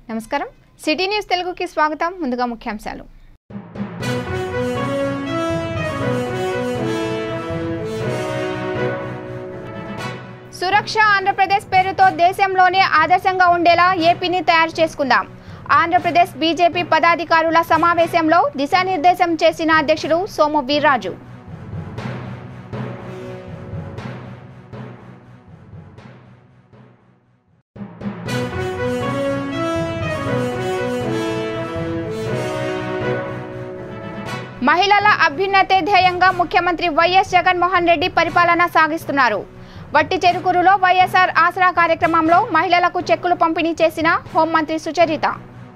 నమస్కారం city news తెలుగుకి స్వాగతం ముందుగా ముఖ్యాంశాలు సురక్ష ఆంధ్రప్రదేశ్ పేరుతో దేశంలోనే ఆదర్శంగా ఉండేలా ఏపీని తయారు చేసుకుందాం ఆంధ్రప్రదేశ్ బీజేపీ పదాధికారుల సమావేశంలో దిశానిర్దేశం చేసిన అధ్యక్షుడు సోము వీర్రాజు మహిళల అభ్యున్నతే ధ్యేయంగా ముఖ్యమంత్రి వైఎస్ జగన్మోహన్ రెడ్డి పరిపాలన సాగిస్తున్నారు వట్టి చెరుకూరులో వైఎస్ఆర్ ఆసరా కార్యక్రమంలో మహిళలకు చెక్కులు పంపిణీ చేసిన హోంమంత్రి సుచరిత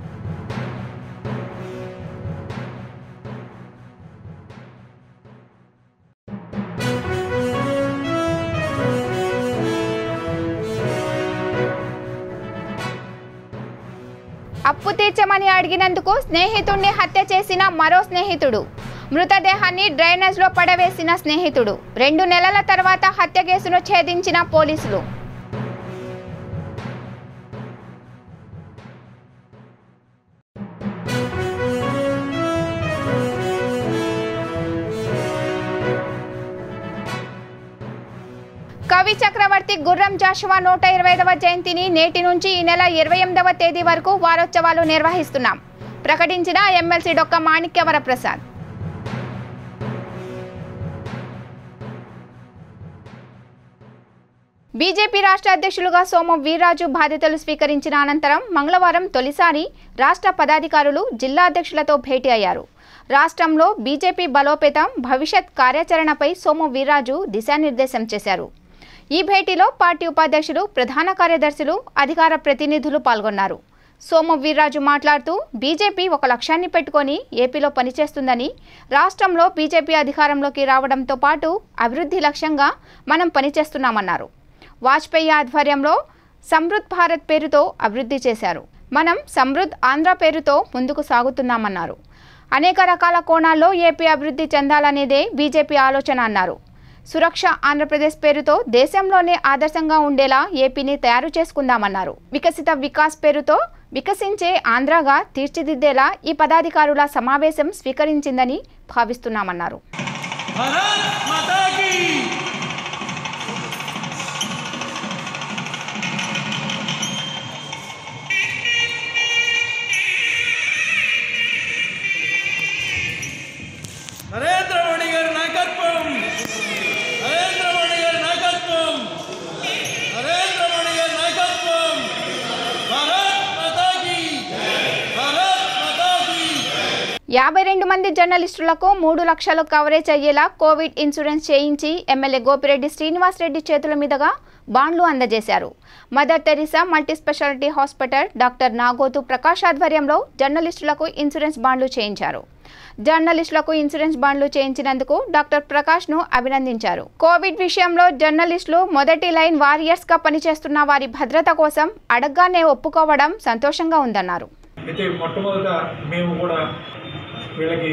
అప్పు తీర్చమని అడిగినందుకు స్నేహితుడిని హత్య చేసిన మరో స్నేహితుడు మృతదేహాన్ని డ్రైనేజ్లో పడవేసిన స్నేహితుడు రెండు నెలల తర్వాత హత్య కేసును ఛేదించిన పోలీసులు కవి చక్రవర్తి గుర్రం జాషువా నూట ఇరవై ఐదవ జయంతిని నేటి నుంచి ఈ నెల ఇరవై ఎనిమిదవ తేదీ వరకు వారోత్సవాలు నిర్వహిస్తున్నాం ప్రకటించిన ఎమ్మెల్సీ డొక్క మాణిక్యవర ప్రసాద్ బీజేపీ రాష్ట్ర అధ్యక్షులుగా సోము వీర్రాజు బాధ్యతలు స్వీకరించిన అనంతరం మంగళవారం తొలిసారి రాష్ట్ర పదాధికారులు జిల్లా అధ్యక్షులతో భేటీ అయ్యారు రాష్ట్రంలో బీజేపీ బలోపేతం భవిష్యత్ కార్యాచరణపై సోము వీర్రాజు దిశానిర్దేశం చేశారు ఈ భేటీలో పార్టీ ఉపాధ్యక్షులు ప్రధాన కార్యదర్శులు అధికార ప్రతినిధులు పాల్గొన్నారు సోము వీర్రాజు మాట్లాడుతూ బీజేపీ ఒక లక్ష్యాన్ని పెట్టుకొని ఏపీలో పనిచేస్తుందని రాష్ట్రంలో బీజేపీ అధికారంలోకి రావడంతో పాటు అభివృద్ధి లక్ష్యంగా మనం పనిచేస్తున్నామన్నారు వాజ్పేయి ఆధ్వర్యంలో సమృద్ధ్ భారత్ పేరుతో అభివృద్ధి చేశారు మనం సమృద్ధ్ ఆంధ్ర పేరుతో ముందుకు సాగుతున్నామన్నారు అనేక రకాల కోణాల్లో ఏపీ అభివృద్ధి చెందాలనేదే బీజేపీ ఆలోచన అన్నారు సురక్ష ఆంధ్రప్రదేశ్ పేరుతో దేశంలోనే ఆదర్శంగా ఉండేలా ఏపీని తయారు చేసుకుందామన్నారు వికసిత వికాస్ పేరుతో వికసించే ఆంధ్రగా తీర్చిదిద్దేలా ఈ పదాధికారుల సమావేశం స్వీకరించిందని భావిస్తున్నామన్నారు भारत माता की నరేంద్ర మోడీ గారి నాయకత్వం నరేంద్ర మోడీ గారి నాయకత్వం నరేంద్ర మోడీ గారి నాయకత్వం భారత్ మాతా की భారత్ మాతా की యాభై రెండు మంది జర్నలిస్టులకు మూడు లక్షలు కవరేజ్ అయ్యేలా కోవిడ్ ఇన్సూరెన్స్ చేయించి ఎమ్మెల్యే గోపిరెడ్డి శ్రీనివాస్ రెడ్డి చేతుల మీదుగా బాండ్లు అందజేశారు Mother Teresa multi speciality hospital doctor Nagothu Prakash ఆధ్వర్యంలో జర్నలిస్టులకు ఇన్సూరెన్స్ బాండ్లు చేయించారు జర్నలిస్టులకు ఇన్సూరెన్స్ బాండ్లు చేయించినందుకు డాక్టర్ ప్రకాష్ను అభినందించారు కోవిడ్ విషయంలో జర్నలిస్టులు మొదటి లైన్ వారియర్స్ గా పనిచేస్తున్న వారి భద్రత కోసం అడగ్గానే ఒప్పుకోవడం సంతోషంగా ఉందన్నారు అయితే మొట్టమొదట మేము కూడా వీళ్ళకి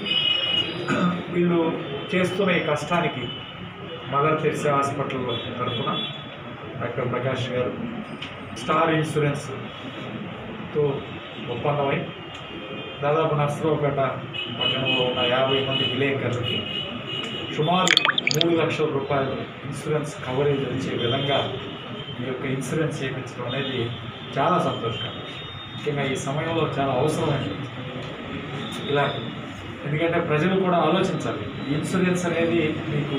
వీళ్ళు చేస్తున్న ఈ కష్టానికి మదర్ తెరిసా హాస్పిటల్ తరఫున డాక్టర్ ప్రకాష్ గారు స్టార్ ఇన్సూరెన్స్తో ఒప్పందమై దాదాపు నర్సరావుపేట పట్టణంలో ఉన్న యాభై మంది విలేకరులకి సుమారు మూడు లక్షల రూపాయలు ఇన్సూరెన్స్ కవరేజ్ వచ్చే విధంగా ఈ యొక్క ఇన్సూరెన్స్ చేయించడం అనేది చాలా సంతోషకరం ముఖ్యంగా ఈ సమయంలో చాలా అవసరమైనది ఇలా ఎందుకంటే ప్రజలు కూడా ఆలోచించాలి ఈ ఇన్సూరెన్స్ అనేది మీకు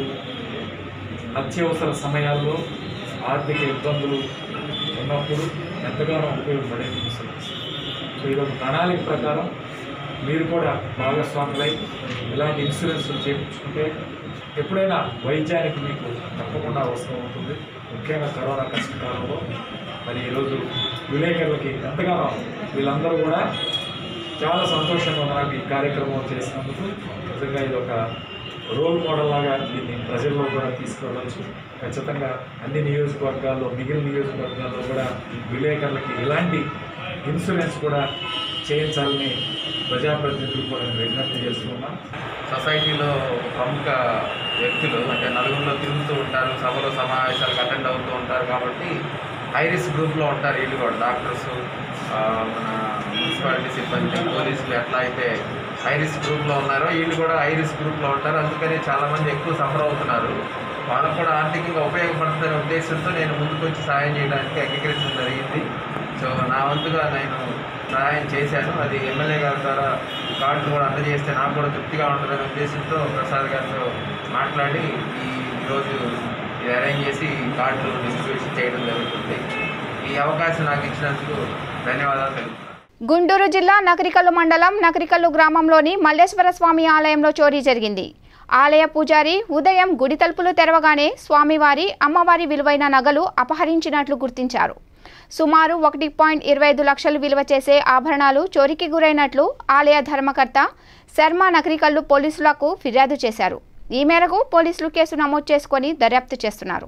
అత్యవసర సమయాల్లో ఆర్థిక ఇబ్బందులు ఉన్నప్పుడు ఎంతగానో ఉపయోగపడే ఇన్సూరెన్స్ సో ఇది ఒక ప్రణాళిక ప్రకారం మీరు కూడా భాగస్వాములై ఇలాంటి ఇన్సూరెన్స్ చేయించుకుంటే ఎప్పుడైనా వైద్యానికి మీకు తప్పకుండా అవసరం ఉంటుంది ముఖ్యంగా కరోనా కష్టకాలంలో మరి ఈరోజు విలేకరులకి ఎంతగానో వీళ్ళందరూ కూడా చాలా సంతోషంగా ఉన్నారు ఈ కార్యక్రమం చేసినందుకు నిజంగా ఇది ఒక రోల్ మోడల్ లాగా దీన్ని ప్రజల్లో కూడా తీసుకువెళ్ళవచ్చు ఖచ్చితంగా అన్ని నియోజకవర్గాల్లో మిగిలిన నియోజకవర్గాల్లో కూడా విలేకరులకి ఇలాంటి ఇన్సూరెన్స్ కూడా చేయించాలని ప్రజాప్రతినిధులు కూడా నేను విజ్ఞప్తి చేస్తున్నాను సొసైటీలో ఒక ప్రముఖ వ్యక్తులు అంటే నలుగురిలో తిరుగుతూ ఉంటారు సభలో సమావేశాలకు అటెండ్ అవుతూ ఉంటారు కాబట్టి హై రిస్క్ గ్రూప్లో ఉంటారు వీళ్ళు కూడా డాక్టర్స్ ఆ, మన మున్సిపాలిటీ సిబ్బంది పోలీసులు ఎట్లా అయితే ఐరిస్ గ్రూప్లో ఉన్నారో వీళ్ళు కూడా ఐరిస్ గ్రూప్లో ఉంటారు అందుకని చాలామంది ఎక్కువ సఫర్ అవుతున్నారు వాళ్ళకు కూడా ఆర్థికంగా ఉపయోగపడుతున్న ఉద్దేశంతో నేను ముందుకు వచ్చి సహాయం చేయడానికి అంగీకరించడం జరిగింది సో నా వంతుగా నేను సహాయం చేశాను అది ఎమ్మెల్యే గారి ద్వారా కార్డులు కూడా అందజేస్తే నాకు కూడా తృప్తిగా ఉంటుందనే ఉద్దేశంతో ప్రసాద్ గారితో మాట్లాడి ఈ ఈరోజు ఇది అరేంజ్ చేసి కార్డులు డిస్ట్రిబ్యూషన్ చేయడం జరుగుతుంది ఈ అవకాశం నాకు ఇచ్చినందుకు ధన్యవాదాలు తెలుపుతున్నాను గుంటూరు జిల్లా నకరికల్లు మండలం నకరికల్లు గ్రామంలోని మల్లేశ్వర స్వామి ఆలయంలో చోరీ జరిగింది ఆలయ పూజారి ఉదయం గుడి తలుపులు తెరవగానే స్వామివారి అమ్మవారి విలువైన నగలు అపహరించినట్లు గుర్తించారు సుమారు ఒకటి పాయింట్ ఇరవై ఐదు లక్షలు విలువ చేసే ఆభరణాలు చోరీకి గురైనట్లు ఆలయ ధర్మకర్త శర్మ నకరికల్లు పోలీసులకు ఫిర్యాదు చేశారు ఈ మేరకు పోలీసులు కేసు నమోదు చేసుకొని దర్యాప్తు చేస్తున్నారు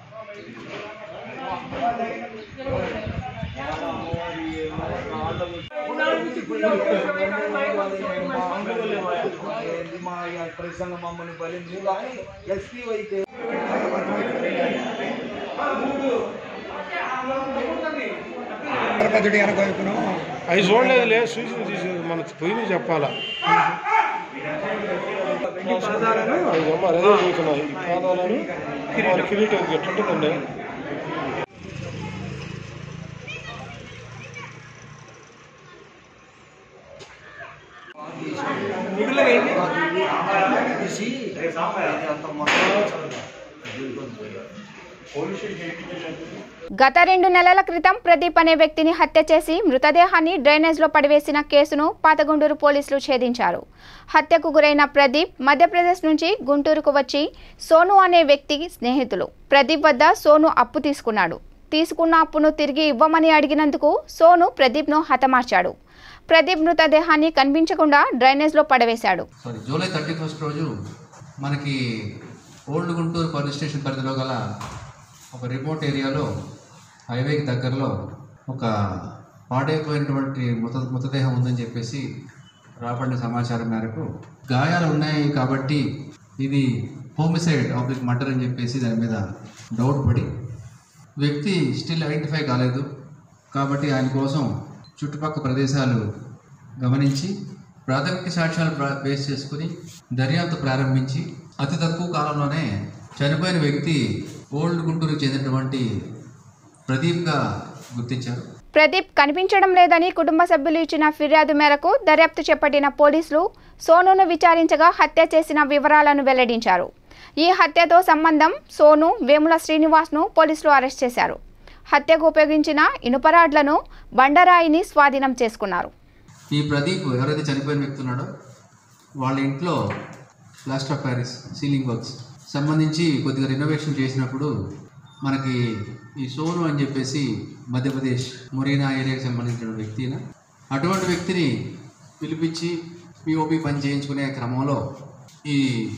మా ప్రసంగ మమ్మల్ని బలింది కానీ ఎస్పీ అయితే అవి చూడలేదులే చూసి తీసి మన పోయి చెప్పాలా అవి మరి అదే చూస్తున్నా ఈ పాదాలను మన కిరీటం ఎట్లుంటుందండి గత రెండు నెలల క్రితం ప్రదీప్ అనే వ్యక్తిని హత్య చేసి మృతదేహాన్ని డ్రైనేజ్లో పడివేసిన కేసును పాతగుంటూరు పోలీసులు ఛేదించారు హత్యకు గురైన ప్రదీప్ మధ్యప్రదేశ్ నుంచి గుంటూరుకు వచ్చి సోను అనే వ్యక్తి స్నేహితులు ప్రదీప్ వద్ద సోను అప్పు తీసుకున్నాడు తీసుకున్న అప్పును తిరిగి ఇవ్వమని అడిగినందుకు సోను ప్రదీప్ను హతమార్చాడు ప్రదీప్ మృతదేహాన్ని కనిపించకుండా డ్రైనేజ్లో పడవేశాడు సారీ జూలై థర్టీ ఫస్ట్ రోజు మనకి ఓల్డ్ గుంటూరు పోలీస్ స్టేషన్ పరిధిలో గల ఒక రిమోట్ ఏరియాలో హైవేకి దగ్గరలో ఒక పాడైపోయినటువంటి మృత మృతదేహం ఉందని చెప్పేసి రాబడిన సమాచారం మేరకు గాయాలు ఉన్నాయి కాబట్టి ఇది హోమిసైడ్ ఆబ్లిక్ మర్డర్ అని చెప్పేసి దాని మీద డౌట్ పడి వ్యక్తి స్టిల్ ఐడెంటిఫై కాలేదు కాబట్టి ఆయన కోసం చుట్టుపక్కల ప్రదేశాలు గమనించి ప్రాథమిక సాక్ష్యాలు ప్రా- బేస్ చేసుకుని దర్యాప్తు ప్రారంభించి అతి తక్కువ కాలంలోనే చనిపోయిన వ్యక్తి ఓల్డ్ గుంటూరుకు చెందినటువంటి ప్రదీప్గా గుర్తించారు ప్రదీప్ కనిపించడం లేదని కుటుంబ సభ్యులు ఇచ్చిన ఫిర్యాదు మేరకు దర్యాప్తు చేపట్టిన పోలీసులు సోనును విచారించగా హత్య చేసిన వివరాలను వెల్లడించారు ఈ హత్యతో సంబంధం సోను వేముల శ్రీనివాస్ను పోలీసులు అరెస్ట్ చేశారు హత్యకు ఉపయోగించిన ఇనుపరాడ్లను బండరాయిని స్వాధీనం చేసుకున్నారు ఈ ప్రదీప్ ఎవరైతే చనిపోయిన వ్యక్తి ఉన్నాడో వాళ్ళ ఇంట్లో plaster of Paris ceiling works సంబంధించి కొద్దిగా రెనోవేషన్ చేసినప్పుడు మనకి ఈ సోను అని చెప్పేసి మధ్యప్రదేశ్ మొరీనా ఏరియాకి సంబంధించిన వ్యక్తిన అటువంటి వ్యక్తిని పిలిపించి పిఓపి పని చేయించుకునే క్రమంలో ఈ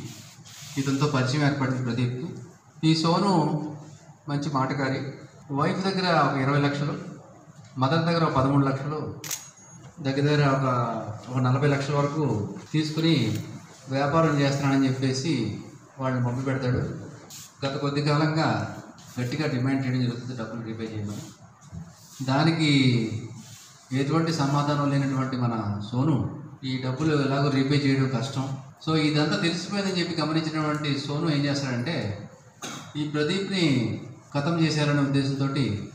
ఇతనితో పరిచయం ఏర్పడింది ప్రదీప్కి ఈ సోను మంచి మాటకారి వైఫ్ దగ్గర ఒక ఇరవై లక్షలు మదర్ దగ్గర ఒక పదమూడు లక్షలు దగ్గర దగ్గర ఒక ఒక నలభై లక్షల వరకు తీసుకుని వ్యాపారం చేస్తున్నానని చెప్పేసి వాళ్ళని మబ్బు పెడతాడు గత కొద్ది కాలంగా గట్టిగా డిమాండ్ చేయడం జరుగుతుంది డబ్బులు రీపే చేయమని దానికి ఎటువంటి సమాధానం లేనటువంటి మన సోను ఈ డబ్బులు ఎలాగో రీపే చేయడం కష్టం సో ఇదంతా తెలిసిపోయిందని చెప్పి గమనించినటువంటి సోను ఏం చేస్తాడంటే ఈ ప్రదీప్ని ఖతం చేశారనే ఉద్దేశంతో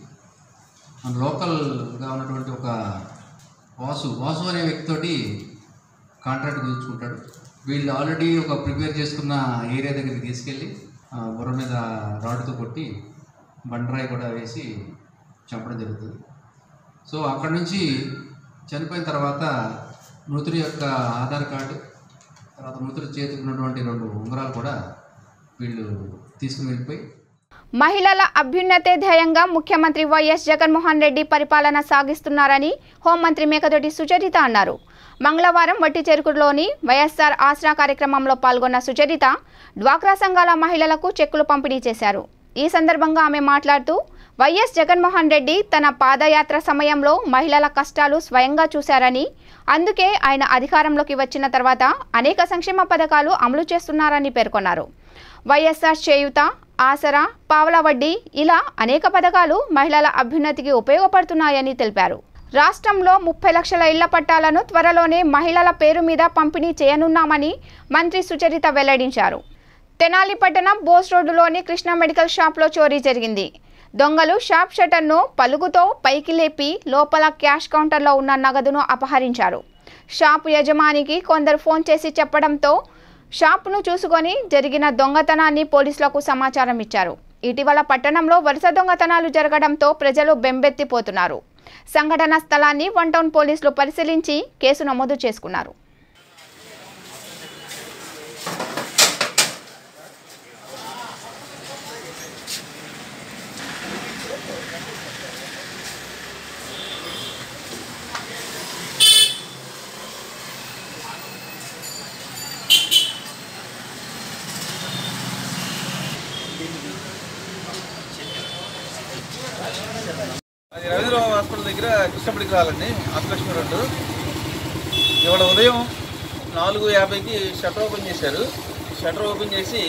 మన లోకల్గా ఉన్నటువంటి ఒక వాసు వాసు అనే వ్యక్తితోటి కాంట్రాక్ట్ కుదుర్చుకుంటాడు వీళ్ళు ఆల్రెడీ ఒక ప్రిపేర్ చేసుకున్న ఏరియా దగ్గరికి తీసుకెళ్ళి ఆ, బుర్ర మీద రాడ్తో కొట్టి బండరాయి కూడా వేసి చంపడం జరుగుతుంది సో అక్కడ నుంచి చనిపోయిన తర్వాత మృతుడి యొక్క ఆధార్ కార్డు తర్వాత మృతుడి చేతికి ఉన్నటువంటి రెండు ఉంగరాలు కూడా వీళ్ళు తీసుకుని వెళ్ళిపోయి మహిళల అభ్యున్నతే ధ్యేయంగా ముఖ్యమంత్రి వైఎస్ జగన్మోహన్ రెడ్డి పరిపాలన సాగిస్తున్నారని హోంమంత్రి మేకతోటి సుచరిత అన్నారు మంగళవారం వట్టి చెరుకులోని వైఎస్ఆర్ ఆసరా కార్యక్రమంలో పాల్గొన్న సుచరిత డ్వాక్రా సంఘాల మహిళలకు చెక్కులు పంపిణీ చేశారు ఈ సందర్భంగా ఆమె మాట్లాడుతూ వైఎస్ జగన్మోహన్ రెడ్డి తన పాదయాత్ర సమయంలో మహిళల కష్టాలు స్వయంగా చూశారని అందుకే ఆయన అధికారంలోకి వచ్చిన తర్వాత అనేక సంక్షేమ పథకాలు అమలు చేస్తున్నారని పేర్కొన్నారు వైఎస్ఆర్ చేయుత ఆసరా పావల వడ్డీ ఇలా అనేక పథకాలు మహిళల అభ్యున్నతికి ఉపయోగపడుతున్నాయని తెలిపారు రాష్ట్రంలో ముప్పై లక్షల ఇళ్ల పట్టాలను త్వరలోనే మహిళల పేరు మీద పంపిణీ చేయనున్నామని మంత్రి సుచరిత వెల్లడించారు తెనాలి పట్టణం బోస్ రోడ్డులోని కృష్ణ మెడికల్ షాప్లో చోరీ జరిగింది దొంగలు షాప్ షట్టర్ను పలుగుతో పైకి లేపి లోపల క్యాష్ కౌంటర్లో ఉన్న నగదును అపహరించారు షాపు యజమానికి కొందరు ఫోన్ చేసి చెప్పడంతో షాపును చూసుకొని జరిగిన దొంగతనాన్ని పోలీసులకు సమాచారం ఇచ్చారు ఇటీవల పట్టణంలో వరుస దొంగతనాలు జరగడంతో ప్రజలు బెంబెత్తిపోతున్నారు సంఘటన స్థలాన్ని వన్ టౌన్ పోలీసులు పరిశీలించి కేసు నమోదు చేసుకున్నారు అది రవీంద్రబాబు హాస్పిటల్ దగ్గర కృష్ణపడికి రావాలండి ఆపలక్ష్మి రోడ్డు ఇవాళ ఉదయం నాలుగు యాభైకి షటర్ ఓపెన్ చేశారు షటర్ ఓపెన్ చేసి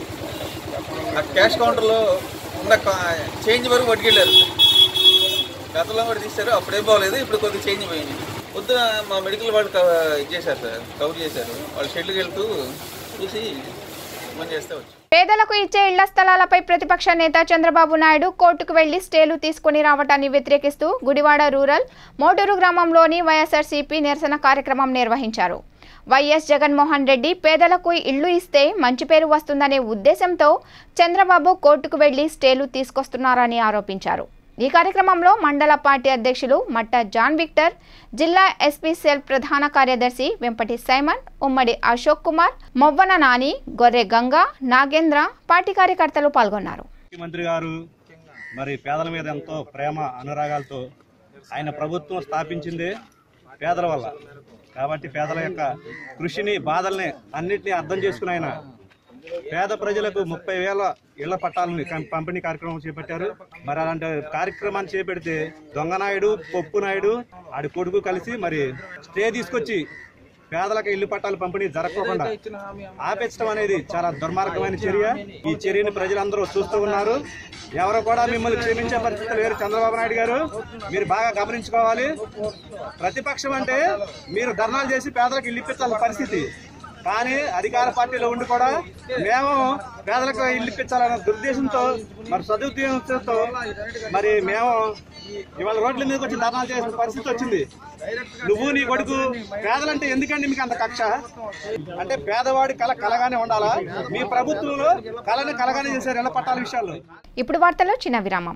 ఆ క్యాష్ కౌంటర్లో ఉన్న కా- చేంజ్ వరకు పట్టుకెళ్ళారు గతంలో కూడా తీశారు అప్పుడేం బాగలేదు ఇప్పుడు కొద్దిగా చేంజ్ పోయింది పొద్దున మా మెడికల్ వాళ్ళు కవ- ఇది చేశారు సార్ కవర్ చేశారు వాళ్ళు షెడ్కి వెళ్తూ చూసి ఫోన్ చేస్తే వచ్చి పేదలకు ఇచ్చే ఇళ్ల స్థలాలపై ప్రతిపక్ష నేత చంద్రబాబు నాయుడు కోర్టుకు వెళ్లి స్టేలు తీసుకుని రావటాన్ని వ్యతిరేకిస్తూ గుడివాడ రూరల్ మోటూరు గ్రామంలోని వైఎస్ఆర్సీపీ నిరసన కార్యక్రమం నిర్వహించారు వైఎస్ జగన్మోహన్ రెడ్డి పేదలకు ఇళ్లు ఇస్తే మంచి పేరు వస్తుందనే ఉద్దేశంతో చంద్రబాబు కోర్టుకు వెళ్లి స్టేలు తీసుకొస్తున్నారని ఆరోపించారు ఈ కార్యక్రమంలో మండల పార్టీ అధ్యక్షులు మట్ట జాన్ విక్టర్ జిల్లా ఎస్పీ సెల్ ప్రధాన కార్యదర్శి వెంపటి సైమన్ ఉమ్మడి అశోక్ కుమార్ మొవ్వన నాని గొర్రె గంగా నాగేంద్ర పార్టీ కార్యకర్తలు పాల్గొన్నారు ముఖ్యమంత్రి గారు మరి పేదల మీద ఎంతో ప్రేమ అనురాగాలతో ఆయన ప్రభుత్వం స్థాపించిందే పేదల వల్ల కాబట్టి పేదల యొక్క కృషిని బాధల్ని అన్నిటినీ అర్థం చేసుకుని ఆయన పేద ప్రజలకు ముప్పై వేల ఇళ్ల పట్టాలని కం- పంపిణీ కార్యక్రమం చేపట్టారు మరి అలాంటి కార్యక్రమాన్ని చేపడితే దొంగనాయుడు పప్పు నాయుడు ఆడి కొడుకు కలిసి మరి స్టే తీసుకొచ్చి పేదలకు ఇల్లు పట్టాలు పంపిణీ జరగకుండా ఆపేచ్చడం అనేది చాలా దుర్మార్గమైన చర్య ఈ చర్యని ప్రజలందరూ చూస్తూ ఉన్నారు ఎవరు కూడా మిమ్మల్ని క్షమించే పరిస్థితి లేరు చంద్రబాబు నాయుడు గారు మీరు బాగా గమనించుకోవాలి ప్రతిపక్షం అంటే మీరు ధర్నాలు చేసి పేదలకు ఇల్లు ఇప్పించాల్సిన పరిస్థితి కానీ అధికార పార్టీలో ఉండి కూడా మేము పేదలకు ఇల్లు ఇప్పించాలన్న దుర్దేశంతో మరి సదుద్దేశంతో మరి మేము ఇవాళ రోడ్ల మీదకి వచ్చి ధర్నాలు చేసిన పరిస్థితి వచ్చింది నువ్వు నీ కొడుకు పేదలంటే ఎందుకండి మీకు అంత కక్ష అంటే పేదవాడి కళ కలగానే ఉండాలా మీ ప్రభుత్వంలో కళని కలగానే చేశారు ఎలా పట్టాల విషయాల్లో ఇప్పుడు వార్తల్లో చిన్న విరామం